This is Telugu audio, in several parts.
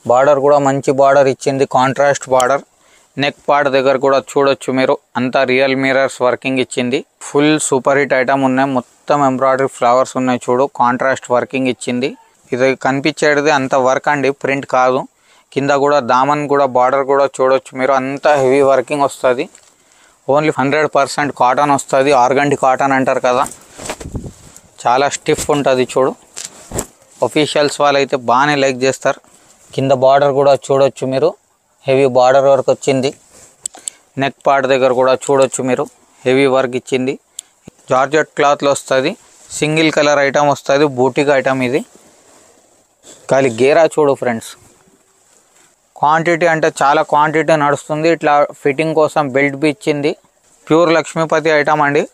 బార్డర్ కూడా మంచి బార్డర్ ఇచ్చింది కాంట్రాస్ట్ బార్డర్ నెక్ పార్ట్ దగ్గర కూడా చూడొచ్చు మీరు అంతా రియల్ మిరర్స్ వర్కింగ్ ఇచ్చింది ఫుల్ సూపర్ హిట్ ఐటమ్ ఉన్నాయి మొత్తం ఎంబ్రాయిడరీ ఫ్లవర్స్ ఉన్నాయి చూడు కాంట్రాస్ట్ వర్కింగ్ ఇచ్చింది ఇది కనిపించేది అంత వర్క్ అండి ప్రింట్ కాదు కింద కూడా దామన్ కూడా బార్డర్ కూడా చూడొచ్చు మీరు అంతా హెవీ వర్కింగ్ వస్తుంది ఓన్లీ హండ్రెడ్ పర్సెంట్ కాటన్ వస్తుంది ఆర్గండి కాటన్ అంటారు కదా చాలా స్టిఫ్ ఉంటుంది చూడు ఒఫీషియల్స్ వాళ్ళు అయితే బాగానే లైక్ చేస్తారు కింద బార్డర్ కూడా చూడొచ్చు మీరు హెవీ బార్డర్ వర్క్ వచ్చింది నెక్ పార్ట్ దగ్గర కూడా చూడొచ్చు మీరు హెవీ వర్క్ ఇచ్చింది జార్జెట్ క్లాత్లో వస్తుంది సింగిల్ కలర్ ఐటమ్ వస్తుంది బూటిక్ ఐటమ్ ఇది కానీ గేరా చూడు ఫ్రెండ్స్ క్వాంటిటీ అంటే చాలా క్వాంటిటీ నడుస్తుంది ఇట్లా ఫిట్టింగ్ కోసం బెల్ట్ బి ఇచ్చింది ప్యూర్ లక్ష్మీపతి ఐటమ్ అండి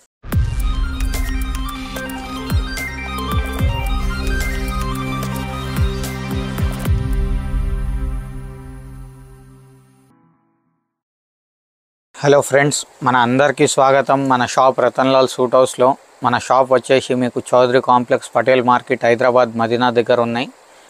హలో ఫ్రెండ్స్ మన అందరికీ స్వాగతం మన షాప్ రతన్లాల్ సూట్ హౌస్లో మన షాప్ వచ్చేసి మీకు చౌదరి కాంప్లెక్స్ పటేల్ మార్కెట్ హైదరాబాద్ మదీనా దగ్గర ఉన్నాయి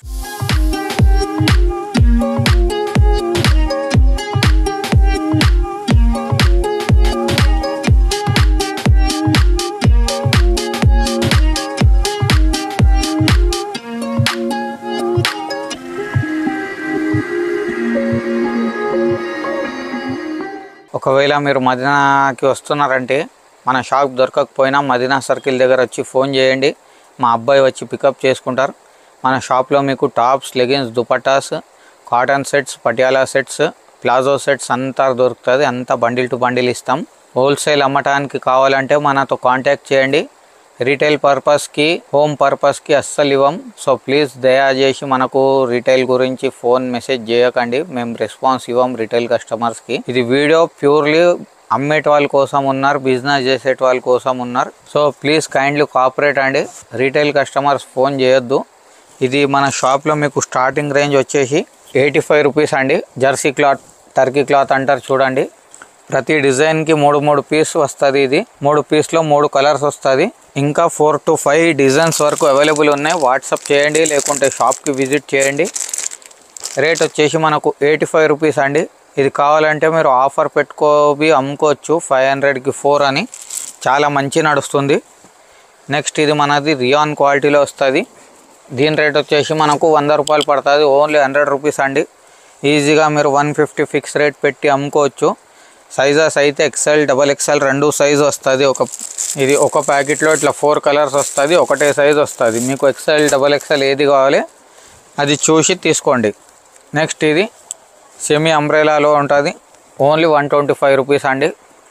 ఒకవేళ మీరు మదీనాకి వస్తున్నారంటే మన షాప్ దొరకకపోయినా మదీనా సర్కిల్ దగ్గర వచ్చి ఫోన్ చేయండి మా అబ్బాయి వచ్చి పికప్ చేసుకుంటారు మన షాప్లో మీకు tops leggings dupattas cotton sets Patiala sets palazzo sets అంతా దొరుకుతుంది అంతా బండిల్ టు బండిల్ ఇస్తాం హోల్సేల్ అమ్మటానికి కావాలంటే మనతో కాంటాక్ట్ చేయండి రీటైల్ పర్పస్కి హోమ్ పర్పస్కి అస్సలు ఇవ్వం సో ప్లీజ్ దయచేసి మనకు రీటైల్ గురించి ఫోన్ మెసేజ్ చేయకండి మేము రెస్పాన్స్ ఇవ్వం రీటైల్ కస్టమర్స్కి ఇది వీడియో ప్యూర్లీ అమ్మేట వాళ్ళ కోసం ఉన్నారు బిజినెస్ చేసేట వాళ్ళ కోసం ఉన్నారు సో ప్లీజ్ కైండ్లీ కోఆపరేట్ అండి రీటైల్ కస్టమర్స్ ఫోన్ చేయొద్దు ఇది మన షాప్లో మీకు స్టార్టింగ్ రేంజ్ వచ్చేసి ఎయిటీ ఫైవ్ రూపీస్ అండి జెర్సీ క్లాత్ టర్కీ క్లాత్ అంటారు చూడండి ప్రతి డిజైన్కి మూడు మూడు పీస్ వస్తుంది ఇది మూడు పీస్లో మూడు కలర్స్ వస్తుంది ఇంకా ఫోర్ టు ఫైవ్ డిజైన్స్ వరకు అవైలబుల్ ఉన్నాయి వాట్సాప్ చేయండి లేకుంటే షాప్కి విజిట్ చేయండి రేట్ వచ్చేసి మనకు ఎయిటీ ఫైవ్ రూపీస్ అండి ఇది కావాలంటే మీరు ఆఫర్ పెట్టుకోవి అమ్ముకోవచ్చు ఫైవ్ హండ్రెడ్కి ఫోర్ అని చాలా మంచి నడుస్తుంది నెక్స్ట్ ఇది మనది రియాన్ క్వాలిటీలో వస్తుంది దీని రేట్ వచ్చేసి మనకు వంద రూపాయలు పడుతుంది ఓన్లీ హండ్రెడ్ రూపీస్ అండి ఈజీగా మీరు వన్ ఫిఫ్టీ ఫిక్స్ రేట్ పెట్టి అమ్ముకోవచ్చు సైజెస్ అయితే ఎక్సెల్ డబల్ ఎక్సెల్ రెండు సైజ్ వస్తుంది ఒక ఇది ఒక ప్యాకెట్లో ఇట్లా ఫోర్ కలర్స్ వస్తుంది ఒకటే సైజ్ వస్తుంది మీకు ఎక్సెల్ డబల్ ఎక్సెల్ ఏది కావాలి అది చూసి తీసుకోండి నెక్స్ట్ ఇది సెమీ అంబ్రెలాలో ఉంటుంది only one twenty five rupees అండి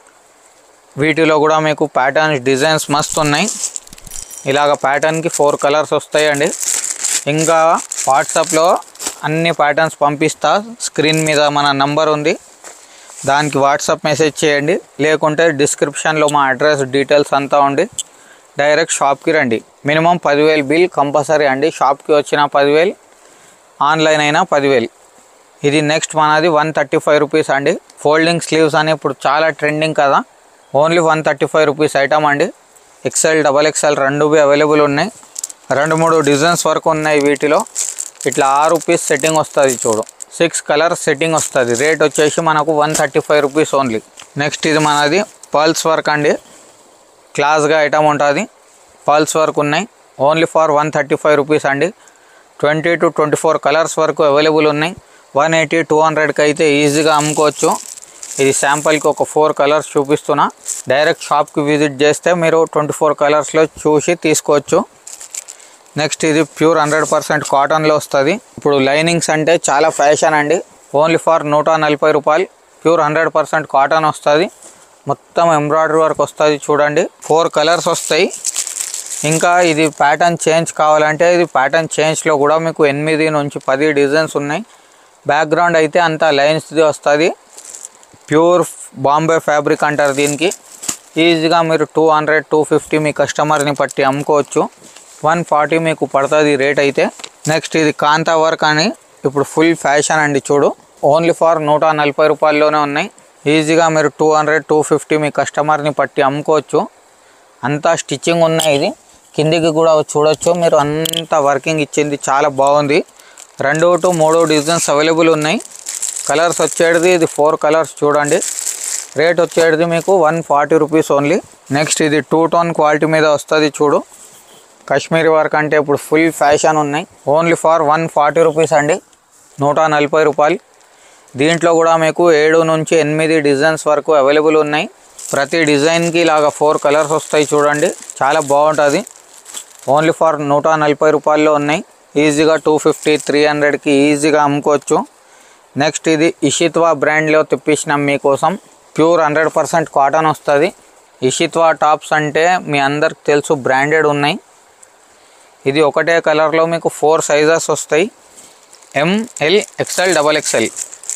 వీటిలో కూడా మీకు ప్యాటర్న్స్ డిజైన్స్ మస్తు ఉన్నాయి ఇలాగ ప్యాటర్న్కి ఫోర్ కలర్స్ వస్తాయండి ఇంకా వాట్సాప్లో అన్ని ప్యాటర్న్స్ పంపిస్తా స్క్రీన్ మీద మన నంబర్ ఉంది దానికి వాట్సాప్ మెసేజ్ చేయండి లేకుంటే డిస్క్రిప్షన్లో మా అడ్రస్ డీటెయిల్స్ అంతా ఉండి డైరెక్ట్ షాప్కి రండి మినిమం పదివేలు బిల్ కంపల్సరీ అండి షాప్కి వచ్చిన పదివేలు ఆన్లైన్ అయినా పదివేలు ఇది నెక్స్ట్ మనది వన్ థర్టీ ఫైవ్ రూపీస్ అండి ఫోల్డింగ్ స్లీవ్స్ అని ఇప్పుడు చాలా ట్రెండింగ్ కదా only one thirty five rupees item అండి ఎక్సెల్ డబల్ ఎక్సెల్ రెండు అవైలబుల్ ఉన్నాయి రెండు మూడు డిజైన్స్ వరకు ఉన్నాయి వీటిలో ఇట్లా ఆరు పీస్ సెట్టింగ్ వస్తుంది చూడు సిక్స్ కలర్ సెట్టింగ్ వస్తుంది రేట్ వచ్చేసి మనకు one thirty five rupees only next ఇది మనది పర్ల్స్ వర్క్ అండి క్లాస్గా ఐటమ్ ఉంటుంది పర్ల్స్ వర్క్ ఉన్నాయి only for one thirty five rupees అండి twenty two twenty four colours వరకు అవైలబుల్ ఉన్నాయి వన్ ఎయిటీ టూ హండ్రెడ్కి అయితే ఈజీగా అమ్ముకోవచ్చు ఇది శాంపుల్కి ఒక ఫోర్ కలర్స్ చూపిస్తున్నా డైరెక్ట్ షాప్కి విజిట్ చేస్తే మీరు ట్వంటీ ఫోర్ కలర్స్లో చూసి తీసుకోవచ్చు నెక్స్ట్ ఇది ప్యూర్ హండ్రెడ్ పర్సెంట్ కాటన్లో వస్తుంది ఇప్పుడు లైనింగ్స్ అంటే చాలా ఫ్యాషన్ అండి ఓన్లీ ఫర్ నూట నలభై రూపాయలు ప్యూర్ హండ్రెడ్ పర్సెంట్ కాటన్ వస్తుంది మొత్తం ఎంబ్రాయిడరీ వర్క్ వస్తుంది చూడండి ఫోర్ కలర్స్ వస్తాయి ఇంకా ఇది ప్యాటర్న్ చేంజ్ కావాలంటే ఇది ప్యాటర్న్ చేంజ్లో కూడా మీకు ఎనిమిది నుంచి పది డిజైన్స్ ఉన్నాయి బ్యాక్గ్రౌండ్ అయితే అంతా లైన్స్ది వస్తుంది ప్యూర్ బాంబే ఫ్యాబ్రిక్ అంటారు దీనికి ఈజీగా మీరు టూ హండ్రెడ్ టూ ఫిఫ్టీ మీ కస్టమర్ని పట్టి అమ్ముకోవచ్చు వన్ ఫార్టీ మీకు పడుతుంది రేట్ అయితే నెక్స్ట్ ఇది కాంతా వర్క్ అని ఇప్పుడు ఫుల్ ఫ్యాషన్ అండి చూడు ఓన్లీ ఫర్ నూట నలభై రూపాయల్లోనే ఉన్నాయి ఈజీగా మీరు టూ హండ్రెడ్ టూ ఫిఫ్టీ మీ కస్టమర్ని పట్టి అమ్ముకోవచ్చు అంతా స్టిచ్చింగ్ ఉన్నాయి ఇది కిందికి కూడా చూడొచ్చు మీరు అంత వర్కింగ్ ఇచ్చింది చాలా బాగుంది రెండు టు మూడు డిజైన్స్ అవైలబుల్ ఉన్నాయి కలర్స్ వచ్చేది ఇది ఫోర్ కలర్స్ చూడండి రేట్ వచ్చేది మీకు one forty rupees only next ఇది టూ టోన్ క్వాలిటీ మీద వస్తుంది చూడు కాశ్మీరీ వర్క్ అంటే ఇప్పుడు ఫుల్ ఫ్యాషన్ ఉన్నాయి only for one forty rupees అండి నూట నలభై రూపాయలు దీంట్లో కూడా మీకు ఏడు నుంచి ఎనిమిది డిజైన్స్ వరకు అవైలబుల్ ఉన్నాయి ప్రతి డిజైన్కి ఇలాగ ఫోర్ కలర్స్ వస్తాయి చూడండి చాలా బాగుంటుంది ఓన్లీ ఫర్ నూట నలభై రూపాయల్లో ఉన్నాయి ఈజీగా టూ ఫిఫ్టీ త్రీ హండ్రెడ్కి ఈజీగా అమ్ముకోవచ్చు నెక్స్ట్ ఇది ఇషిత్వా బ్రాండ్లో తెప్పించినాం మీకోసం ప్యూర్ హండ్రెడ్ పర్సెంట్ కాటన్ వస్తుంది ఇషిత్వా టాప్స్ అంటే మీ అందరికి తెలుసు బ్రాండెడ్ ఉన్నాయి ఇది ఒకటే కలర్లో మీకు ఫోర్ సైజెస్ వస్తాయి ఎంఎల్ ఎక్స్ఎల్ డబల్ ఎక్స్ఎల్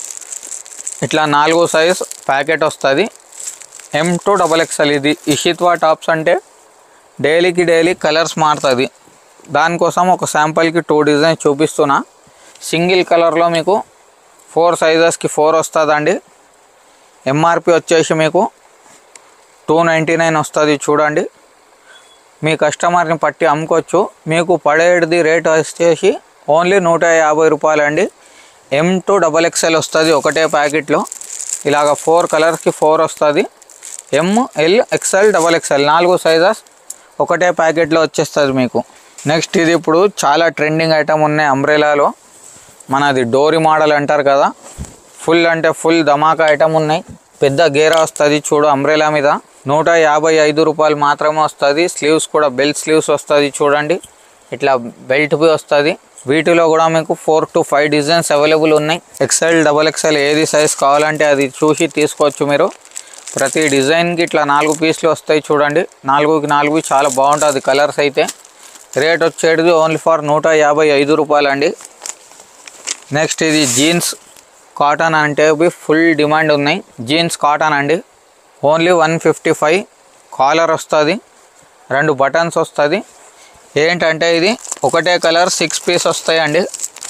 ఇట్లా నాలుగు సైజ్ ప్యాకెట్ వస్తుంది ఎం టు డబల్ ఎక్స్ఎల్ ఇది ఇషిత్వా టాప్స్ అంటే డైలీకి డైలీ కలర్స్ మారుతుంది దానికోసం ఒక శాంపుల్కి టూ డిజైన్స్ చూపిస్తున్నా సింగిల్ కలర్లో మీకు ఫోర్ సైజెస్కి ఫోర్ వస్తుందండి ఎంఆర్పి వచ్చేసి మీకు టూ నైంటీ నైన్ వస్తుంది చూడండి మీ కస్టమర్ని పట్టి అమ్ముకోవచ్చు మీకు పడేది రేట్ వచ్చేసి ఓన్లీ నూట యాభై రూపాయలు అండి ఎం టు డబల్ ఎక్స్ఎల్ వస్తుంది ఒకటే ప్యాకెట్లో ఇలాగ ఫోర్ కలర్స్కి ఫోర్ వస్తుంది M L XL double XL నాలుగు సైజెస్ ఒకటే ప్యాకెట్లో వచ్చేస్తుంది మీకు నెక్స్ట్ ఇది ఇప్పుడు చాలా ట్రెండింగ్ ఐటమ్ ఉన్నాయి అంబ్రెలాలో మనది డోరీ మోడల్ అంటారు కదా ఫుల్ అంటే ఫుల్ ధమాకా ఐటమ్ ఉన్నాయి పెద్ద గేరా వస్తుంది చూడు అంబ్రెలా మీద నూట యాభై ఐదు రూపాయలు మాత్రమే వస్తుంది స్లీవ్స్ కూడా బెల్ట్ స్లీవ్స్ వస్తుంది చూడండి ఇట్లా బెల్ట్ బి వస్తుంది వీటిలో కూడా మీకు four to five designs available ఉన్నాయి ఎక్సెల్ డబల్ ఎక్సెల్ ఏది సైజ్ కావాలంటే అది చూసి తీసుకోవచ్చు మీరు ప్రతి డిజైన్కి ఇట్లా నాలుగు పీస్లు వస్తాయి చూడండి నాలుగుకి నాలుగు చాలా బాగుంటుంది కలర్స్ అయితే రేట్ వచ్చేది ఓన్లీ ఫర్ నూట యాభై ఐదు రూపాయలు అండి నెక్స్ట్ ఇది జీన్స్ కాటన్ అంటే ఇవి ఫుల్ డిమాండ్ ఉన్నాయి జీన్స్ కాటన్ అండి only one fifty five collar వస్తుంది రెండు బటన్స్ వస్తుంది ఏంటంటే ఇది ఒకటే కలర్ సిక్స్ పీస్ వస్తాయండి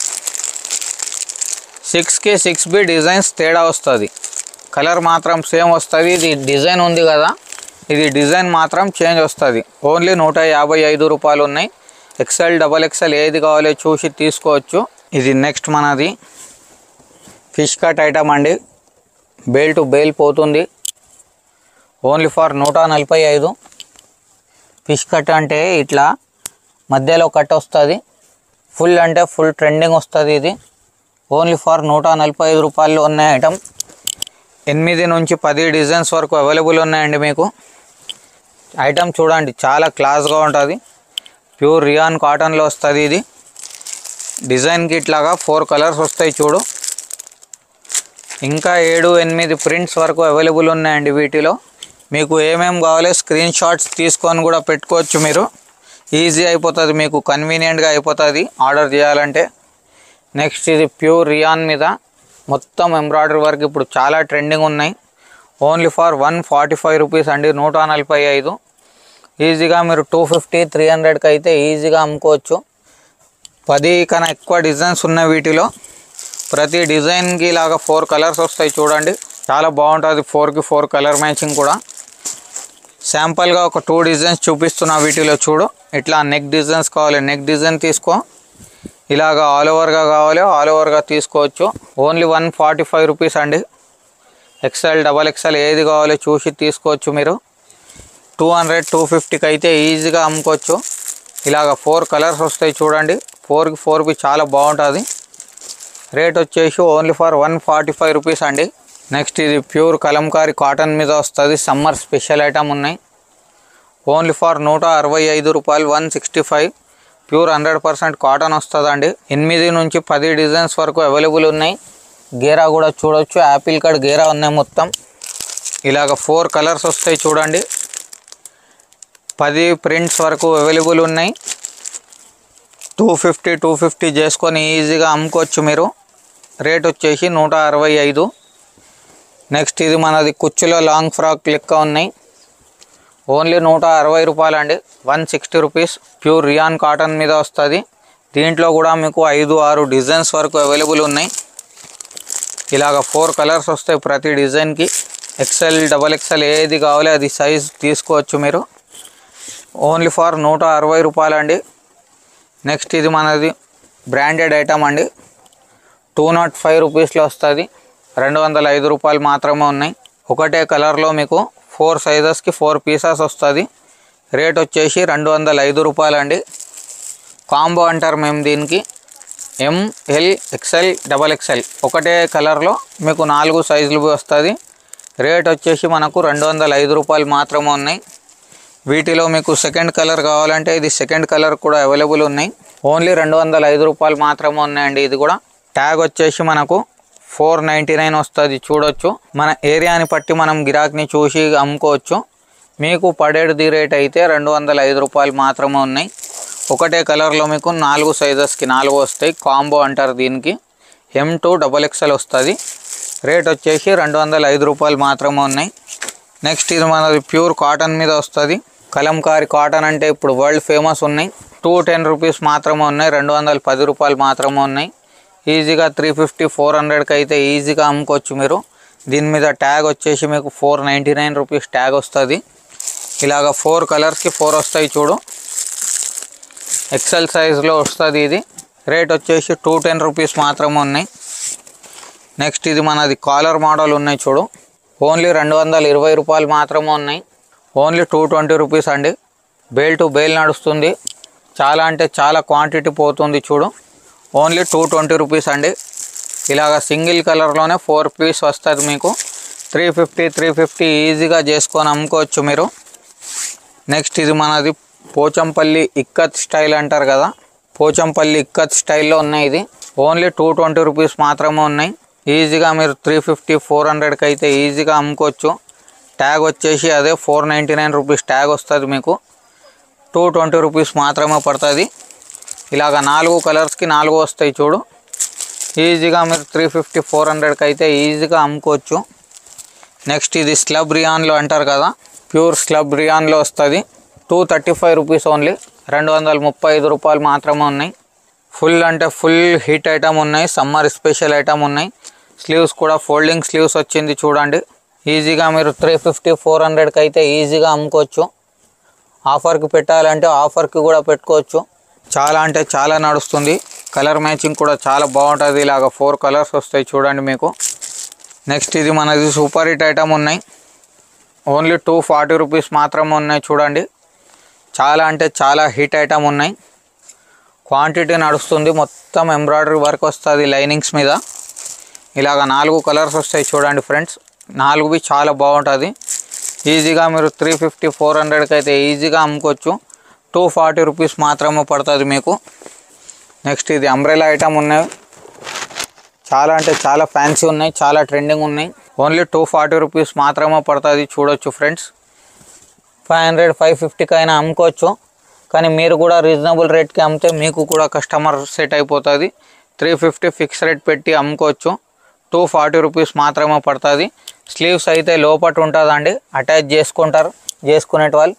సిక్స్కి సిక్స్ బి డిజైన్స్ తేడా వస్తుంది కలర్ మాత్రం సేమ్ వస్తుంది ఇది డిజైన్ ఉంది కదా ఇది డిజైన్ మాత్రం చేంజ్ వస్తుంది ఓన్లీ నూట యాభై ఐదు రూపాయలు ఉన్నాయి ఎక్సెల్ డబల్ ఎక్సెల్ ఏది కావాలో చూసి తీసుకోవచ్చు ఇది నెక్స్ట్ మనది ఫిష్ కట్ ఐటమ్ అండి బేల్ టు బేల్ పోతుంది ఓన్లీ ఫర్ నూట నలభై ఐదు ఫిష్ కట్ అంటే ఇట్లా మధ్యలో కట్ వస్తుంది ఫుల్ అంటే ఫుల్ ట్రెండింగ్ వస్తుంది ఇది ఓన్లీ ఫర్ నూట నలభై ఐదు రూపాయలు ఉన్నాయి ఐటమ్ ఎనిమిది నుంచి పది డిజైన్స్ వరకు అవైలబుల్ ఉన్నాయండి మీకు ఐటమ్ చూడండి చాలా క్లాస్గా ఉంటుంది ప్యూర్ రియాన్ కాటన్లో వస్తుంది ఇది డిజైన్కి ఇట్లాగా ఫోర్ కలర్స్ వస్తాయి చూడు ఇంకా ఏడు ఎనిమిది ప్రింట్స్ వరకు అవైలబుల్ ఉన్నాయండి వీటిలో మీకు ఏమేమి కావాలో స్క్రీన్ షాట్స్ తీసుకొని కూడా పెట్టుకోవచ్చు మీరు ఈజీ అయిపోతుంది మీకు కన్వీనియంట్గా అయిపోతుంది ఆర్డర్ చేయాలంటే నెక్స్ట్ ఇది ప్యూర్ రియాన్ మీద మొత్తం ఎంబ్రాయిడరీ వర్క్ ఇప్పుడు చాలా ట్రెండింగ్ ఉన్నాయి only for one forty five rupees అండి నూట నలభై ఐదు ఈజీగా మీరు టూ ఫిఫ్టీ త్రీ హండ్రెడ్కి అయితే ఈజీగా అమ్ముకోవచ్చు పది కన్నా ఎక్కువ డిజైన్స్ ఉన్నాయి వీటిలో ప్రతి డిజైన్కి ఇలాగా ఫోర్ కలర్స్ వస్తాయి చూడండి చాలా బాగుంటుంది ఫోర్కి ఫోర్ కలర్ మ్యాచింగ్ కూడా శాంపుల్గా ఒక టూ డిజైన్స్ చూపిస్తున్నా వీటిలో చూడు ఇట్లా నెక్ డిజైన్స్ కావాలి నెక్ డిజైన్ తీసుకో ఇలాగా ఆల్ ఓవర్గా కావాలి ఆల్ ఓవర్గా తీసుకోవచ్చు only one forty five rupees అండి ఎక్సెల్ డబల్ ఎక్సెల్ ఏది కావాలో చూసి తీసుకోవచ్చు మీరు టూ హండ్రెడ్ టూ ఫిఫ్టీకి అయితే ఈజీగా అమ్ముకోవచ్చు ఇలాగ ఫోర్ కలర్స్ వస్తాయి చూడండి ఫోర్కి ఫోర్కి చాలా బాగుంటుంది రేట్ వచ్చేసి only for one forty five rupees అండి నెక్స్ట్ ఇది ప్యూర్ కలంకారీ కాటన్ మీద వస్తుంది సమ్మర్ స్పెషల్ ఐటమ్ ఉన్నాయి ఓన్లీ ఫర్ నూట అరవై ఐదు రూపాయలు one sixty five pure hundred percent cotton వస్తుందండి ఎనిమిది నుంచి పది డిజైన్స్ వరకు అవైలబుల్ ఉన్నాయి గేరా కూడా చూడొచ్చు యాపిల్ కట్ గేరా ఉన్నాయి మొత్తం ఇలాగ ఫోర్ కలర్స్ వస్తాయి చూడండి పది ప్రింట్స్ వరకు అవైలబుల్ ఉన్నాయి టూ ఫిఫ్టీ టూ ఫిఫ్టీ చేసుకొని ఈజీగా అమ్ముకోవచ్చు మీరు రేట్ వచ్చేసి నూట అరవై ఐదు నెక్స్ట్ ఇది మనది కుచ్చులో లాంగ్ ఫ్రాక్ లెక్క ఉన్నాయి ఓన్లీ నూట అరవై రూపాయలు అండి one sixty rupees pure rayon cotton మీద వస్తుంది దీంట్లో కూడా మీకు ఐదు ఆరు డిజైన్స్ వరకు అవైలబుల్ ఉన్నాయి ఇలాగ ఫోర్ కలర్స్ వస్తాయి ప్రతి డిజైన్కి ఎక్సెల్ డబల్ ఎక్సెల్ ఏది కావాలో అది సైజ్ తీసుకోవచ్చు మీరు ఓన్లీ ఫర్ నూట అరవై రూపాయలు అండి నెక్స్ట్ ఇది మనది బ్రాండెడ్ ఐటమ్ అండి టూ నాట్ ఫైవ్ రూపీస్లో వస్తుంది రెండు వందల ఐదు రూపాయలు మాత్రమే ఉన్నాయి ఒకటే కలర్లో మీకు ఫోర్ సైజెస్కి ఫోర్ పీసెస్ వస్తుంది రేట్ వచ్చేసి రెండు వందల ఐదు రూపాయలు అండి కాంబో అంటారు మేము దీనికి ఎంఎల్ ఎక్స్ఎల్ డబల్ ఎక్స్ఎల్ ఒకటే కలర్లో మీకు నాలుగు సైజులు వస్తుంది రేట్ వచ్చేసి మనకు రెండు వందల ఐదు రూపాయలు మాత్రమే ఉన్నాయి వీటిలో మీకు సెకండ్ కలర్ కావాలంటే ఇది సెకండ్ కలర్ కూడా అవైలబుల్ ఉన్నాయి ఓన్లీ రెండు వందల ఐదు రూపాయలు మాత్రమే ఉన్నాయండి ఇది కూడా ట్యాగ్ వచ్చేసి మనకు ఫోర్ నైంటీ నైన్ వస్తుంది చూడొచ్చు మన ఏరియాని బట్టి మనం గిరాక్ని చూసి అమ్ముకోవచ్చు మీకు పడేది రేట్ అయితే రెండు వందల ఐదు రూపాయలు మాత్రమే ఉన్నాయి ఒకటే కలర్లో మీకు నాలుగు సైజెస్కి నాలుగు వస్తాయి కాంబో అంటారు దీనికి ఎం టూ డబల్ ఎక్స్ఎల్ వస్తుంది రేట్ వచ్చేసి రెండు వందల ఐదు రూపాయలు మాత్రమే ఉన్నాయి నెక్స్ట్ ఇది మనది ప్యూర్ కాటన్ మీద వస్తుంది కలంకారి కాటన్ అంటే ఇప్పుడు వరల్డ్ ఫేమస్ ఉన్నాయి టూ టెన్ రూపీస్ మాత్రమే ఉన్నాయి రెండు వందల పది రూపాయలు మాత్రమే ఉన్నాయి ఈజీగా త్రీ ఫిఫ్టీ ఫోర్ హండ్రెడ్కి అయితే ఈజీగా అమ్ముకోవచ్చు మీరు దీని మీద ట్యాగ్ వచ్చేసి మీకు four ninety nine rupees tag వస్తుంది ఇలాగ ఫోర్ కలర్స్కి ఫోర్ వస్తాయి చూడు ఎక్సెల్ సైజ్లో వస్తుంది ఇది రేట్ వచ్చేసి టూ టెన్ రూపీస్ మాత్రమే ఉన్నాయి నెక్స్ట్ ఇది మనది కాలర్ మోడల్ ఉన్నాయి చూడు ఓన్లీ రెండు వందల ఇరవై రూపాయలు మాత్రమే ఉన్నాయి ఓన్లీ టూ ట్వంటీ రూపీస్ అండి బేల్ టు బేల్ నడుస్తుంది చాలా అంటే చాలా క్వాంటిటీ పోతుంది చూడు ఓన్లీ టూ ట్వంటీ రూపీస్ అండి ఇలాగ సింగిల్ కలర్లోనే ఫోర్ పీస్ వస్తుంది మీకు త్రీ ఫిఫ్టీ త్రీ ఫిఫ్టీ ఈజీగా చేసుకొని అమ్ముకోవచ్చు మీరు నెక్స్ట్ ఇది మనది పోచంపల్లి ఇక్కత్ స్టైల్ అంటారు కదా పోచంపల్లి ఇక్కత్ స్టైల్లో ఉన్నాయి ఇది ఓన్లీ టూ ట్వంటీ రూపీస్ మాత్రమే ఉన్నాయి ఈజీగా మీరు త్రీ ఫిఫ్టీ ఫోర్ హండ్రెడ్కి అయితే ఈజీగా అమ్ముకోవచ్చు ట్యాగ్ వచ్చేసి అదే four ninety nine rupees tag వస్తుంది మీకు టూ ట్వంటీ రూపీస్ మాత్రమే పడుతుంది ఇలాగ నాలుగు కలర్స్కి నాలుగు వస్తాయి చూడు ఈజీగా మీరు త్రీ ఫిఫ్టీ ఫోర్ హండ్రెడ్కి అయితే ఈజీగా అమ్ముకోవచ్చు నెక్స్ట్ ఇది స్లబ్ రియాన్లో అంటారు కదా ప్యూర్ స్లబ్ రియాన్లో వస్తుంది two thirty five rupees only రెండు వందల ముప్పై ఐదు రూపాయలు మాత్రమే ఉన్నాయి ఫుల్ అంటే ఫుల్ హిట్ ఐటమ్ ఉన్నాయి సమ్మర్ స్పెషల్ ఐటమ్ ఉన్నాయి స్లీవ్స్ కూడా ఫోల్డింగ్ స్లీవ్స్ వచ్చింది చూడండి ఈజీగా మీరు త్రీ ఫిఫ్టీ ఫోర్ హండ్రెడ్కి అయితే ఈజీగా అమ్ముకోవచ్చు ఆఫర్కి పెట్టాలంటే ఆఫర్కి కూడా పెట్టుకోవచ్చు చాలా అంటే చాలా నడుస్తుంది కలర్ మ్యాచింగ్ కూడా చాలా బాగుంటుంది ఇలాగ ఫోర్ కలర్స్ వస్తాయి చూడండి మీకు నెక్స్ట్ ఇది మనది సూపర్ హిట్ ఐటమ్ ఉన్నాయి ఓన్లీ టూ ఫార్టీ రూపీస్ మాత్రమే ఉన్నాయి చూడండి చాలా అంటే చాలా హిట్ ఐటమ్ ఉన్నాయి క్వాంటిటీ నడుస్తుంది మొత్తం ఎంబ్రాయిడరీ వర్క్ వస్తుంది లైనింగ్స్ మీద ఇలాగ నాలుగు కలర్స్ వస్తాయి చూడండి ఫ్రెండ్స్ నాలుగువి చాలా బాగుంటుంది ఈజీగా మీరు త్రీ ఫిఫ్టీ ఫోర్ హండ్రెడ్కి అయితే ఈజీగా అమ్ముకోవచ్చు టూ ఫార్టీ రూపీస్ మాత్రమే పడుతుంది మీకు నెక్స్ట్ ఇది అంబ్రెలా ఐటమ్ ఉన్నాయి చాలా అంటే చాలా ఫ్యాన్సీ ఉన్నాయి చాలా ట్రెండింగ్ ఉన్నాయి ఓన్లీ టూ ఫార్టీ రూపీస్ మాత్రమే పడుతుంది చూడొచ్చు ఫ్రెండ్స్ ఫైవ్ హండ్రెడ్ ఫైవ్ ఫిఫ్టీకి అయినా అమ్ముకోవచ్చు కానీ మీరు కూడా రీజనబుల్ రేట్కి అమ్మితే మీకు కూడా కస్టమర్ సెట్ అయిపోతుంది త్రీ ఫిఫ్టీ ఫిక్స్ రేట్ పెట్టి అమ్ముకోవచ్చు టూ ఫార్టీ రూపీస్ మాత్రమే పడుతుంది స్లీవ్స్ అయితే లోపట ఉంటుందండి అటాచ్ చేసుకుంటారు చేసుకునేటి వాళ్ళు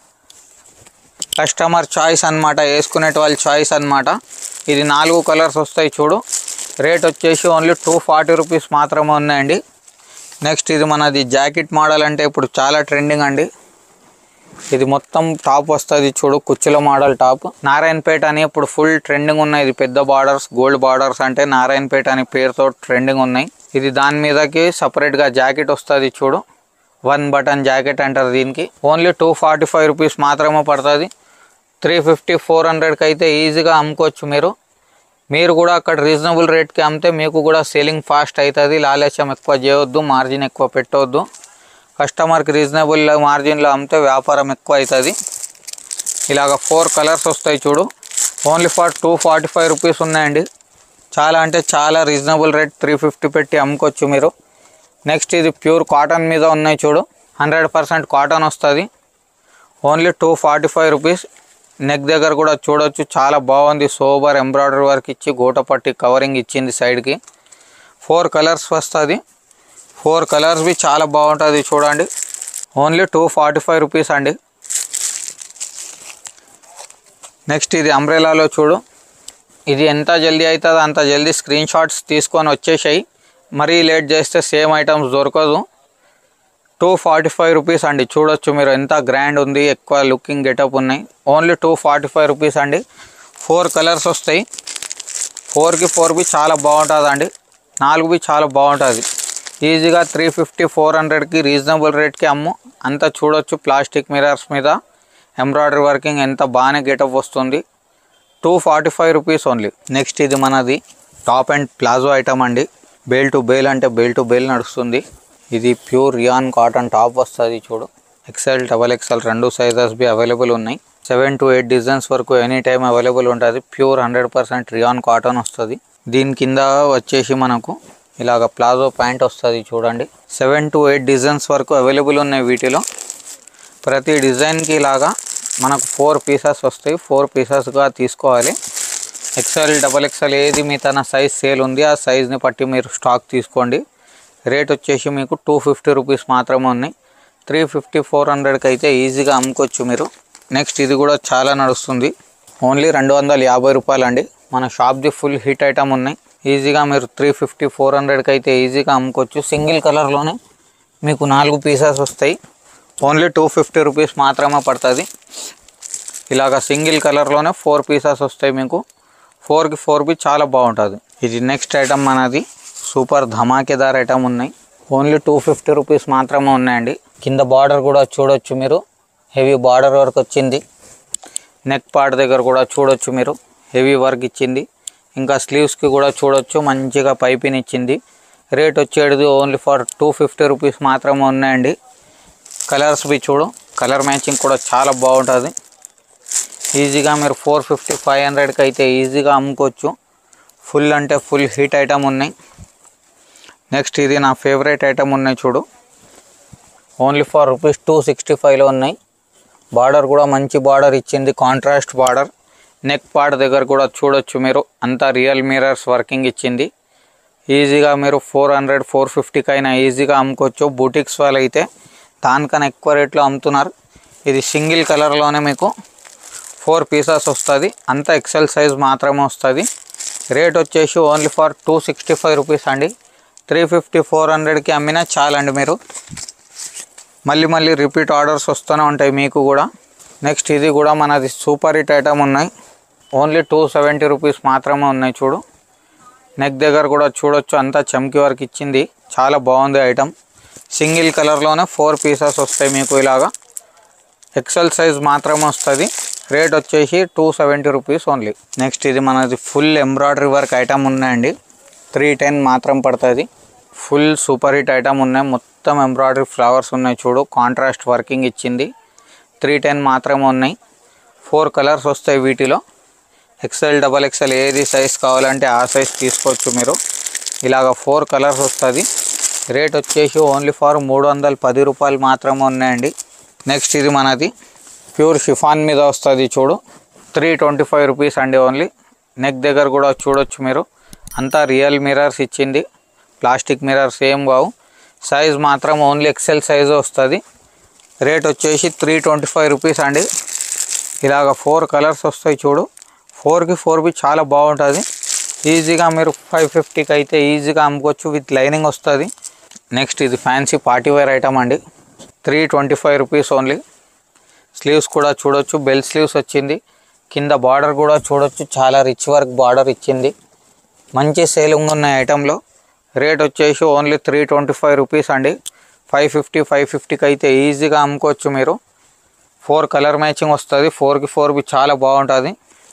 కస్టమర్ చాయిస్ అన్నమాట వేసుకునేటి వాళ్ళ చాయిస్ అన్నమాట ఇది నాలుగు కలర్స్ వస్తాయి చూడు రేట్ వచ్చేసి ఓన్లీ టూ ఫార్టీ రూపీస్ మాత్రమే ఉన్నాయండి నెక్స్ట్ ఇది మనది జాకెట్ మోడల్ అంటే ఇప్పుడు చాలా ట్రెండింగ్ అండి ఇది మొత్తం టాప్ వస్తుంది చూడు కుచ్చుల మోడల్ టాప్ నారాయణపేట అని ఇప్పుడు ఫుల్ ట్రెండింగ్ ఉన్నాయి ఇది పెద్ద బార్డర్స్ గోల్డ్ బార్డర్స్ అంటే నారాయణపేట అనే పేరుతో ట్రెండింగ్ ఉన్నాయి ఇది దాని మీదకి సపరేట్గా జాకెట్ వస్తుంది చూడు వన్ బటన్ జాకెట్ అంటారు దీనికి only two forty five rupees మాత్రమే పడుతుంది త్రీ ఫిఫ్టీ ఫోర్ హండ్రెడ్కి అయితే ఈజీగా అమ్ముకోవచ్చు మీరు మీరు కూడా అక్కడ రీజనబుల్ రేట్కి అమ్మితే మీకు కూడా సేలింగ్ ఫాస్ట్ అవుతుంది లాలస్యం ఎక్కువ చేయవద్దు మార్జిన్ ఎక్కువ పెట్టవద్దు కస్టమర్కి రీజనబుల్ మార్జిన్లో అమ్మితే వ్యాపారం ఎక్కువ అవుతుంది ఇలాగ ఫోర్ కలర్స్ వస్తాయి చూడు only for two forty five rupees ఉన్నాయండి చాలా అంటే చాలా రీజనబుల్ రేట్ త్రీ ఫిఫ్టీ పెట్టి అమ్ముకోవచ్చు మీరు నెక్స్ట్ ఇది ప్యూర్ కాటన్ మీద ఉన్నాయి చూడు హండ్రెడ్ పర్సెంట్ కాటన్ వస్తుంది only two forty five rupees neck దగ్గర కూడా చూడొచ్చు చాలా బాగుంది సోబర్ ఎంబ్రాయిడరీ వర్క్ ఇచ్చి గోటపట్టి కవరింగ్ ఇచ్చింది సైడ్కి ఫోర్ కలర్స్ వస్తుంది ఫోర్ కలర్స్ బి చాలా బాగుంటుంది చూడండి only two forty five rupees అండి నెక్స్ట్ ఇది అంబ్రెలాలో చూడు ఇది ఎంత జల్దీ అవుతుందో అంత జల్దీ స్క్రీన్ షాట్స్ తీసుకొని వచ్చేసాయి మరీ లేట్ చేస్తే సేమ్ ఐటమ్స్ దొరకదు టూ ఫార్టీ ఫైవ్ రూపీస్ అండి చూడొచ్చు మీరు ఎంత గ్రాండ్ ఉంది ఎక్కువ లుకింగ్ గెటప్ ఉన్నాయి only two forty five rupees అండి ఫోర్ కలర్స్ వస్తాయి ఫోర్కి ఫోర్ బి చాలా బాగుంటుంది అండి నాలుగు బి చాలా బాగుంటుంది ఈజీగా త్రీ ఫిఫ్టీ ఫోర్ హండ్రెడ్కి రీజనబుల్ రేట్కి అమ్ము అంతా చూడొచ్చు ప్లాస్టిక్ మిరర్స్ మీద ఎంబ్రాయిడరీ వర్కింగ్ ఎంత బాగానే గెటప్ వస్తుంది two forty five rupees only next ఇది మనది టాప్ అండ్ ప్లాజో ఐటమ్ అండి బేల్ టు బేల్ అంటే బేల్ టు బేల్ నడుస్తుంది ఇది ప్యూర్ రియాన్ కాటన్ టాప్ వస్తుంది చూడు ఎక్సెల్ డబల్ ఎక్సెల్ రెండు సైజెస్ బి అవైలబుల్ ఉన్నాయి సెవెన్ టు ఎయిట్ డిజైన్స్ వరకు ఎనీ టైం అవైలబుల్ ఉంటుంది pure hundred percent rayon cotton వస్తుంది దీని కింద వచ్చేసి మనకు ఇలాగ ప్లాజో ప్యాంట్ వస్తుంది చూడండి సెవెన్ టు ఎయిట్ డిజైన్స్ వరకు అవైలబుల్ ఉన్నాయి వీటిలో ప్రతి డిజైన్కి ఇలాగా మనకు ఫోర్ పీసెస్ వస్తాయి ఫోర్ పీసెస్గా తీసుకోవాలి ఎక్సెల్ డబల్ ఎక్సెల్ ఏది మీ తన సైజ్ సేల్ ఉంది ఆ సైజ్ని బట్టి మీరు స్టాక్ తీసుకోండి రేట్ వచ్చేసి మీకు టూ ఫిఫ్టీ రూపీస్ మాత్రమే ఉన్నాయి త్రీ ఫిఫ్టీ ఫోర్ హండ్రెడ్కి అయితే ఈజీగా అమ్ముకోవచ్చు మీరు నెక్స్ట్ ఇది కూడా చాలా నడుస్తుంది ఓన్లీ రెండు వందల యాభై రూపాయలు అండి మన షాప్ది ఫుల్ హిట్ ఐటమ్ ఉన్నాయి ఈజీగా మీరు త్రీ ఫిఫ్టీ ఫోర్ హండ్రెడ్కి అయితే ఈజీగా అమ్ముకోవచ్చు సింగిల్ కలర్లోనే మీకు నాలుగు పీసెస్ వస్తాయి ఓన్లీ టూ ఫిఫ్టీ రూపీస్ మాత్రమే పడుతుంది ఇలాగ సింగిల్ కలర్లోనే ఫోర్ పీసెస్ వస్తాయి మీకు ఫోర్కి ఫోర్ బి చాలా బాగుంటుంది ఇది నెక్స్ట్ ఐటమ్ మనది సూపర్ ధమాకేదార్ ఐటమ్ ఉన్నాయి ఓన్లీ టూ ఫిఫ్టీ రూపీస్ మాత్రమే ఉన్నాయండి కింద బార్డర్ కూడా చూడొచ్చు మీరు హెవీ బార్డర్ వర్క్ వచ్చింది నెక్ పార్ట్ దగ్గర కూడా చూడొచ్చు మీరు హెవీ వర్క్ ఇచ్చింది ఇంకా స్లీవ్స్కి కూడా చూడొచ్చు మంచిగా పైపింగ్ ఇచ్చింది రేట్ వచ్చేది only for two fifty rupees మాత్రమే ఉన్నాయండి కలర్స్ బి చూడు కలర్ మ్యాచింగ్ కూడా చాలా బాగుంటుంది ఈజీగా మీరు ఫోర్ ఫిఫ్టీ ఫైవ్ హండ్రెడ్కి అయితే ఈజీగా అమ్ముకోవచ్చు ఫుల్ అంటే ఫుల్ హిట్ ఐటమ్ ఉన్నాయి నెక్స్ట్ ఇది నా ఫేవరెట్ ఐటమ్ ఉన్నాయి చూడు only for rupees two sixty ఫైవ్లో ఉన్నాయి బార్డర్ కూడా మంచి బార్డర్ ఇచ్చింది కాంట్రాస్ట్ బార్డర్ నెక్ పార్ట్ దగ్గర కూడా చూడొచ్చు మీరు అంతా రియల్ మిరర్స్ వర్కింగ్ ఇచ్చింది ఈజీగా మీరు ఫోర్ హండ్రెడ్ ఫోర్ ఫిఫ్టీకి అయినా ఈజీగా అమ్ముకోవచ్చు బూటిక్స్ వాళ్ళు అయితే దానికన్నా ఎక్కువ రేట్లో అమ్ముతున్నారు ఇది సింగిల్ కలర్లోనే మీకు ఫోర్ పీసెస్ వస్తుంది అంతా ఎక్సెల్ సైజ్ మాత్రమే వస్తుంది రేట్ వచ్చేసి only for two sixty five rupees అండి త్రీ ఫిఫ్టీ ఫోర్ హండ్రెడ్కి అమ్మినా చాలండి మీరు మళ్ళీ మళ్ళీ రిపీట్ ఆర్డర్స్ వస్తూనే ఉంటాయి మీకు కూడా నెక్స్ట్ ఇది కూడా మనది సూపర్ హిట్ ఐటమ్ ఉన్నాయి ఓన్లీ టూ సెవెంటీ రూపీస్ మాత్రమే ఉన్నాయి చూడు నెక్ దగ్గర కూడా చూడొచ్చు అంతా చమ్కీ వర్క్ ఇచ్చింది చాలా బాగుంది ఐటమ్ సింగిల్ కలర్లోనే ఫోర్ పీసెస్ వస్తాయి మీకు ఇలాగా ఎక్సెల్ సైజ్ మాత్రమే వస్తుంది రేట్ వచ్చేసి two seventy rupees only next ఇది మనది ఫుల్ ఎంబ్రాయిడరీ వర్క్ ఐటమ్ ఉన్నాయండి త్రీ టెన్ మాత్రం పడుతుంది ఫుల్ సూపర్ హిట్ ఐటమ్ ఉన్నాయి మొత్తం ఎంబ్రాయిడరీ ఫ్లవర్స్ ఉన్నాయి చూడు కాంట్రాస్ట్ వర్కింగ్ ఇచ్చింది త్రీ టెన్ మాత్రమే ఉన్నాయి ఫోర్ కలర్స్ వస్తాయి వీటిలో ఎక్సెల్ డబల్ ఎక్సెల్ ఏది సైజ్ కావాలంటే ఆ సైజ్ తీసుకోవచ్చు మీరు ఇలాగ ఫోర్ కలర్స్ వస్తుంది రేట్ వచ్చేసి ఓన్లీ ఫర్ మూడు వందల పది రూపాయలు మాత్రమే ఉన్నాయండి నెక్స్ట్ ఇది మనది ప్యూర్ షిఫాన్ మీద వస్తుంది చూడు త్రీ ట్వంటీ ఫైవ్ రూపీస్ అండి ఓన్లీ నెక్ దగ్గర కూడా చూడొచ్చు మీరు అంతా రియల్ మిరర్స్ ఇచ్చింది ప్లాస్టిక్ మిరర్స్ ఏం బావు సైజ్ మాత్రం ఓన్లీ ఎక్సెల్ సైజ్ వస్తుంది రేట్ వచ్చేసి త్రీ ట్వంటీ ఫైవ్ రూపీస్ అండి ఇలాగ ఫోర్ కలర్స్ వస్తాయి చూడు ఫోర్కి ఫోర్ బి చాలా బాగుంటుంది ఈజీగా మీరు ఫైవ్ ఫిఫ్టీకి అయితే ఈజీగా అమ్ముకోవచ్చు విత్ లైనింగ్ వస్తుంది నెక్స్ట్ ఇది ఫ్యాన్సీ పార్టీ వేర్ ఐటమ్ అండి three twenty five rupees only sleeves కూడా చూడొచ్చు బెల్ స్లీవ్స్ వచ్చింది కింద బార్డర్ కూడా చూడొచ్చు చాలా రిచ్ వర్క్ బార్డర్ ఇచ్చింది మంచి సేలింగ్ ఉన్న ఐటెంలో రేట్ వచ్చేసి only three twenty five rupees అండి ఫైవ్ ఫిఫ్టీ ఫైవ్ ఫిఫ్టీకి అయితే ఈజీగా అమ్ముకోవచ్చు మీరు ఫోర్ కలర్ మ్యాచింగ్ వస్తుంది ఫోర్కి ఫోర్ బి చాలా బాగుంటుంది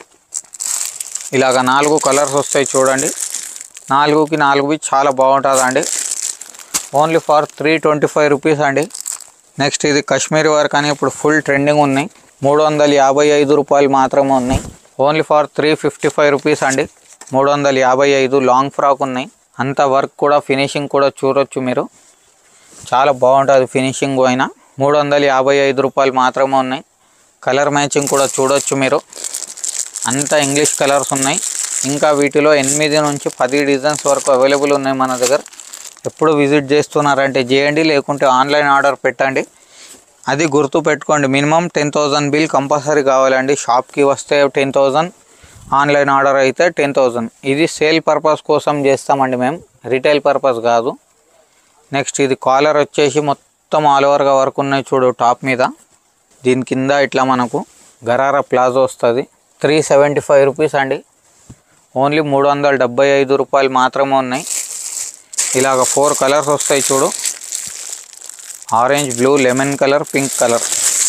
ఇలాగ నాలుగు కలర్స్ వస్తాయి చూడండి నాలుగుకి నాలుగు బి చాలా బాగుంటుంది అండి only for three twenty five rupees అండి నెక్స్ట్ ఇది కాశ్మీరీ వర్క్ అని ఇప్పుడు ఫుల్ ట్రెండింగ్ ఉన్నాయి మూడు వందల యాభై ఐదు రూపాయలు మాత్రమే ఉన్నాయి only for three fifty five rupees అండి మూడు వందల యాభై ఐదు లాంగ్ ఫ్రాక్ ఉన్నాయి అంత వర్క్ కూడా ఫినిషింగ్ కూడా చూడొచ్చు మీరు చాలా బాగుంటుంది ఫినిషింగ్ అయినా మూడు వందల యాభై ఐదు రూపాయలు మాత్రమే ఉన్నాయి కలర్ మ్యాచింగ్ కూడా చూడొచ్చు మీరు అంతా ఇంగ్లీష్ కలర్స్ ఉన్నాయి ఇంకా వీటిలో ఎనిమిది నుంచి పది డిజైన్స్ వరకు అవైలబుల్ ఉన్నాయి మన దగ్గర ఎప్పుడు విజిట్ చేస్తున్నారంటే చేయండి లేకుంటే ఆన్లైన్ ఆర్డర్ పెట్టండి అది గుర్తు పెట్టుకోండి minimum ten thousand bill compulsory కావాలండి షాప్కి వస్తే టెన్ థౌజండ్ ఆన్లైన్ ఆర్డర్ అయితే టెన్ థౌజండ్ ఇది సేల్ పర్పస్ కోసం చేస్తామండి మేము రిటైల్ పర్పస్ కాదు నెక్స్ట్ ఇది కాలర్ వచ్చేసి మొత్తం ఆల్ ఓవర్గా వర్క్ ఉన్నాయి చూడు టాప్ మీద దీని కింద ఇట్లా మనకు గరారా ప్లాజో వస్తుంది త్రీ సెవెంటీ ఫైవ్ రూపీస్ అండి ఓన్లీ మూడు వందల డెబ్బై ఐదు రూపాయలు మాత్రమే ఉన్నాయి ఇలాగ ఫోర్ కలర్స్ వస్తాయి చూడు orange blue lemon colour pink colour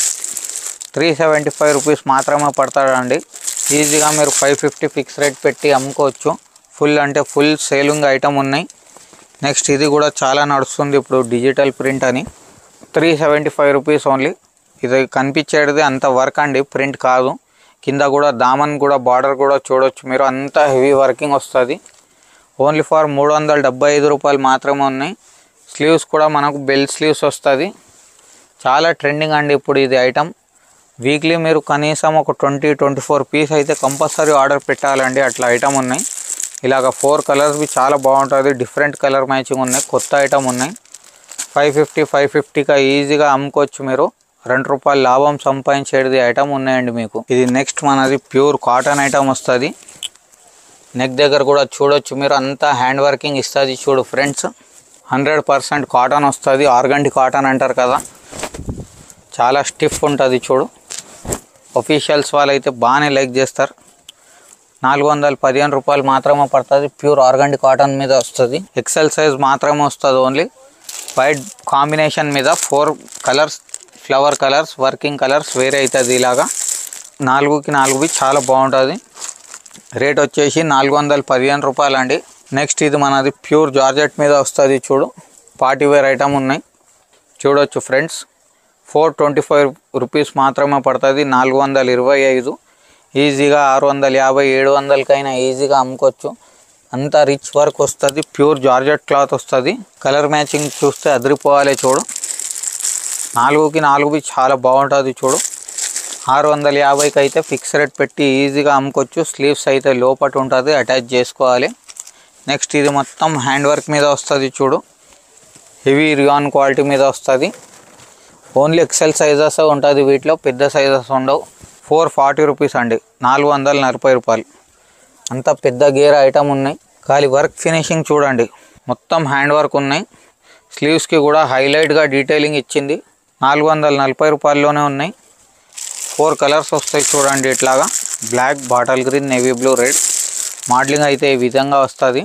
three seventy five rupees మాత్రమే పడతాడండి ఈజీగా మీరు ఫైవ్ ఫిఫ్టీ ఫిక్స్ రేట్ పెట్టి అమ్ముకోవచ్చు ఫుల్ అంటే ఫుల్ సేలింగ్ ఐటమ్ ఉన్నాయి నెక్స్ట్ ఇది కూడా చాలా నడుస్తుంది ఇప్పుడు డిజిటల్ ప్రింట్ అని three seventy five rupees only ఇది కనిపించేది అంత వర్క్ అండి ప్రింట్ కాదు కింద కూడా దామన్ కూడా బార్డర్ కూడా చూడొచ్చు మీరు అంత హెవీ వర్కింగ్ వస్తుంది ఓన్లీ ఫర్ మూడు వందల డెబ్బై ఐదు రూపాయలు మాత్రమే ఉన్నాయి స్లీవ్స్ కూడా మనకు బెల్ స్లీవ్స్ వస్తుంది చాలా ట్రెండింగ్ అండి ఇప్పుడు ఇది ఐటమ్ వీక్లీ మీరు కనీసం ఒక ట్వంటీ ట్వంటీ ఫోర్ పీస్ అయితే కంపల్సరీ ఆర్డర్ పెట్టాలండి అట్లా ఐటమ్ ఉన్నాయి ఇలాగ ఫోర్ కలర్స్ చాలా బాగుంటుంది డిఫరెంట్ కలర్ మ్యాచింగ్ ఉన్నాయి కొత్త ఐటమ్ ఉన్నాయి ఫైవ్ ఫిఫ్టీ ఫైవ్ ఫిఫ్టీగా ఈజీగా అమ్ముకోవచ్చు మీరు రెండు రూపాయలు లాభం సంపాదించేది ఐటమ్ ఉన్నాయండి మీకు ఇది నెక్స్ట్ మనది ప్యూర్ కాటన్ ఐటమ్ వస్తుంది నెక్ దగ్గర కూడా చూడొచ్చు మీరు అంతా హ్యాండ్ వర్కింగ్ ఇస్తుంది చూడు ఫ్రెండ్స్ హండ్రెడ్ పర్సెంట్ కాటన్ వస్తుంది ఆర్గండి కాటన్ అంటారు కదా చాలా స్టిఫ్ ఉంటుంది చూడు ఒఫీషియల్స్ వాళ్ళు అయితే బాగానే లైక్ చేస్తారు నాలుగు వందల పదిహేను రూపాయలు మాత్రమే పడుతుంది ప్యూర్ ఆర్గండి కాటన్ మీద వస్తుంది ఎక్సెల్ సైజ్ మాత్రమే వస్తుంది ఓన్లీ వైట్ కాంబినేషన్ మీద four colours flower colours working colours వేరే అవుతుంది ఇలాగా నాలుగుకి నాలుగువి చాలా బాగుంటుంది రేట్ వచ్చేసి నాలుగు వందల పదిహేను రూపాయలు అండి నెక్స్ట్ ఇది మనది ప్యూర్ జార్జెట్ మీద వస్తుంది చూడు పార్టీ వేర్ ఐటమ్ ఉన్నాయి చూడొచ్చు friends four twenty five rupees మాత్రమే పడుతుంది నాలుగు వందల ఇరవై ఐదు ఈజీగా ఆరు వందల యాభై ఏడు వందలకైనా ఈజీగా అమ్ముకోవచ్చు అంతా రిచ్ వర్క్ వస్తుంది ప్యూర్ జార్జెట్ క్లాత్ వస్తుంది కలర్ మ్యాచింగ్ చూస్తే అదిరిపోవాలి చూడు నాలుగుకి నాలుగువి చాలా బాగుంటుంది చూడు ఆరు వందల యాభైకి అయితే ఫిక్స్ రేట్ పెట్టి ఈజీగా అమ్ముకోవచ్చు స్లీవ్స్ అయితే లోపట ఉంటుంది అటాచ్ చేసుకోవాలి నెక్స్ట్ ఇది మొత్తం హ్యాండ్ వర్క్ మీద వస్తుంది చూడు హెవీ రియాన్ క్వాలిటీ మీద వస్తుంది ఓన్లీ ఎక్సెల్ సైజెస్ ఉంటుంది వీటిలో పెద్ద సైజెస్ ఉండవు ఫోర్ ఫార్టీ రూపీస్ అండి నాలుగు వందల నలభై రూపాయలు అంత పెద్ద గేర్ ఐటమ్ ఉన్నాయి ఖాళీ వర్క్ ఫినిషింగ్ చూడండి మొత్తం హ్యాండ్ వర్క్ ఉన్నాయి స్లీవ్స్కి కూడా హైలైట్గా డీటెయిలింగ్ ఇచ్చింది నాలుగు వందల నలభై రూపాయల్లోనే ఉన్నాయి ఫోర్ కలర్స్ వస్తాయి చూడండి ఇట్లాగా black bottle green navy blue red modelling అయితే ఈ విధంగా వస్తుంది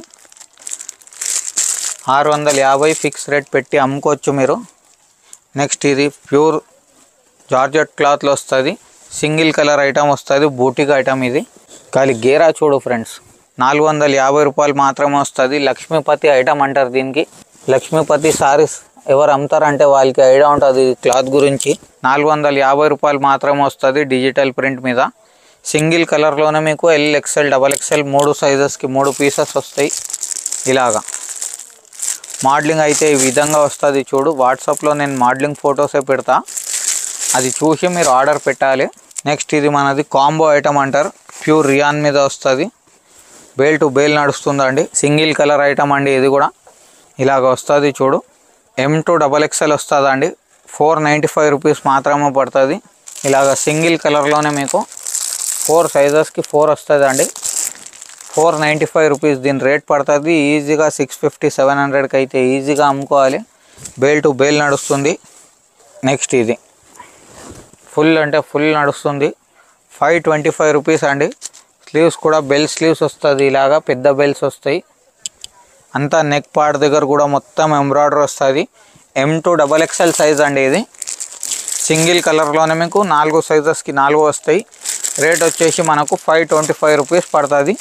ఆరు వందల యాభై ఫిక్స్ రేట్ పెట్టి అమ్ముకోవచ్చు మీరు నెక్స్ట్ ఇది ప్యూర్ జార్జెట్ క్లాత్లో వస్తుంది సింగిల్ కలర్ ఐటమ్ వస్తుంది బూటిక్ ఐటమ్ ఇది కానీ గేరా చూడు ఫ్రెండ్స్ నాలుగు వందల యాభై రూపాయలు మాత్రమే వస్తుంది లక్ష్మీపతి ఐటమ్ అంటారు దీనికి లక్ష్మీపతి సారీస్ ఎవరు అమ్ముతారంటే వాళ్ళకి ఐడియా ఉంటుంది ఈ క్లాత్ గురించి నాలుగు వందల యాభై రూపాయలు మాత్రమే వస్తుంది డిజిటల్ ప్రింట్ మీద సింగిల్ కలర్లోనే మీకు ఎల్ ఎక్స్ఎల్ డబల్ ఎక్స్ఎల్ మూడు సైజెస్కి మూడు పీసెస్ వస్తాయి ఇలాగా మోడలింగ్ అయితే ఈ విధంగా వస్తుంది చూడు వాట్సాప్లో నేను మోడలింగ్ ఫొటోసే పెడతా అది చూసి మీరు ఆర్డర్ పెట్టాలి నెక్స్ట్ ఇది మనది కాంబో ఐటమ్ అంటారు ప్యూర్ రియాన్ మీద వస్తుంది బేల్ టు బేల్ నడుస్తుందండి సింగిల్ కలర్ ఐటమ్ అండి ఇది కూడా ఇలాగ వస్తుంది చూడు ఎం టు డబల్ ఎక్స్ఎల్ వస్తుందండి ఫోర్ నైంటీ ఫైవ్ రూపీస్ మాత్రమే పడుతుంది ఇలాగ సింగిల్ కలర్లోనే మీకు ఫోర్ సైజెస్కి ఫోర్ వస్తుంది అండి ఫోర్ నైంటీ ఫైవ్ రూపీస్ దీని రేట్ పడుతుంది ఈజీగా సిక్స్ ఫిఫ్టీ సెవెన్ హండ్రెడ్కి అయితే ఈజీగా అమ్ముకోవాలి బేల్ టు బేల్ నడుస్తుంది నెక్స్ట్ ఇది ఫుల్ అంటే ఫుల్ నడుస్తుంది ఫైవ్ ట్వంటీ ఫైవ్ రూపీస్ అండి స్లీవ్స్ కూడా బెల్ స్లీవ్స్ వస్తుంది ఇలాగా పెద్ద బెల్స్ వస్తాయి అంతా నెక్ పార్ట్ దగ్గర కూడా మొత్తం ఎంబ్రాయిడరీ వస్తుంది M to double XL size అండి ఇది సింగిల్ కలర్లోనే మీకు నాలుగు సైజెస్కి నాలుగు వస్తాయి రేట్ వచ్చేసి మనకు ఫైవ్ ట్వంటీ ఫైవ్ రూపీస్ పడుతుంది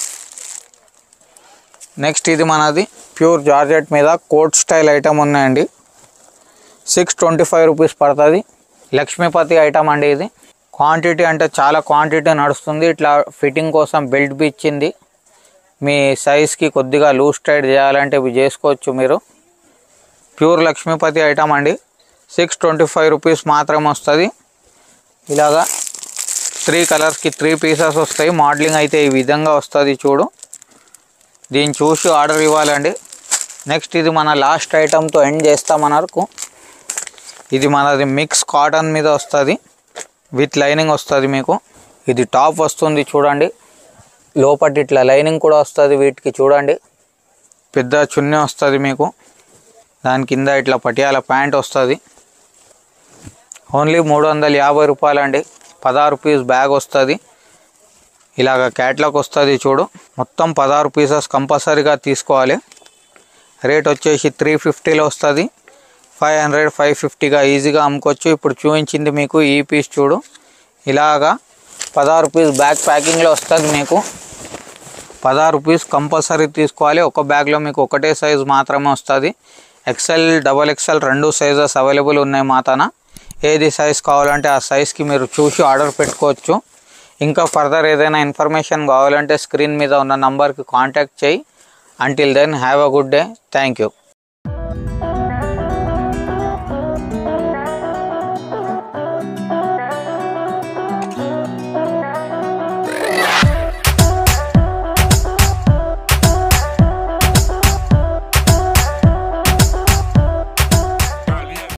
నెక్స్ట్ ఇది మనది ప్యూర్ జార్జెట్ మీద కోట్ స్టైల్ ఐటమ్ ఉన్నాయండి సిక్స్ ట్వంటీ ఫైవ్ రూపీస్ పడుతుంది లక్ష్మీపతి ఐటమ్ అండి ఇది క్వాంటిటీ అంటే చాలా క్వాంటిటీ నడుస్తుంది ఇట్లా ఫిట్టింగ్ కోసం బెల్ట్ బి ఇచ్చింది మీ సైజ్కి కొద్దిగా లూజ్ టైట్ చేయాలంటే ఇవి చేసుకోవచ్చు మీరు ప్యూర్ లక్ష్మీపతి ఐటమ్ అండి సిక్స్ ట్వంటీ ఫైవ్ రూపీస్ మాత్రమే వస్తుంది ఇలాగా త్రీ కలర్స్కి త్రీ పీసెస్ వస్తాయి మోడలింగ్ అయితే ఈ విధంగా వస్తుంది చూడు దీన్ని చూసి ఆర్డర్ ఇవ్వాలండి నెక్స్ట్ ఇది మన లాస్ట్ ఐటమ్తో ఎండ్ చేస్తామనరకు ఇది మనది మిక్స్ కాటన్ మీద వస్తుంది విత్ లైనింగ్ వస్తుంది మీకు ఇది టాప్ వస్తుంది చూడండి లోపటి ఇట్లా లైనింగ్ కూడా వస్తుంది వీటికి చూడండి పెద్ద చున్నీ వస్తుంది మీకు దాని కింద ఇట్లా పటియాల ప్యాంట్ వస్తుంది ఓన్లీ మూడు వందల యాభై రూపాయలు అండి పదహారు పీస్ బ్యాగ్ వస్తుంది ఇలాగ క్యాట్లాగ్ వస్తుంది చూడు మొత్తం పదహారు పీసెస్ కంపల్సరీగా తీసుకోవాలి రేట్ వచ్చేసి త్రీ ఫిఫ్టీలో వస్తుంది ఫైవ్ హండ్రెడ్ ఫైవ్ ఫిఫ్టీగా ఈజీగా అమ్ముకోవచ్చు ఇప్పుడు చూపించింది మీకు ఈ పీస్ చూడు ఇలాగా పదహారు పీస్ బ్యాగ్ ప్యాకింగ్లో వస్తుంది మీకు పదహారు పీస్ కంపల్సరీ తీసుకోవాలి ఒక బ్యాగ్లో మీకు ఒకటే సైజు మాత్రమే వస్తుంది ఎక్సెల్ డబల్ ఎక్సెల్ రెండు సైజెస్ అవైలబుల్ ఉన్నాయి మా తన ఏది సైజ్ కావాలంటే ఆ సైజ్కి మీరు చూసి ఆర్డర్ పెట్టుకోవచ్చు ఇంకా ఫర్దర్ ఏదైనా ఇన్ఫర్మేషన్ కావాలంటే స్క్రీన్ మీద ఉన్న నంబర్కి కాంటాక్ట్ చేయి until then have a good day thank you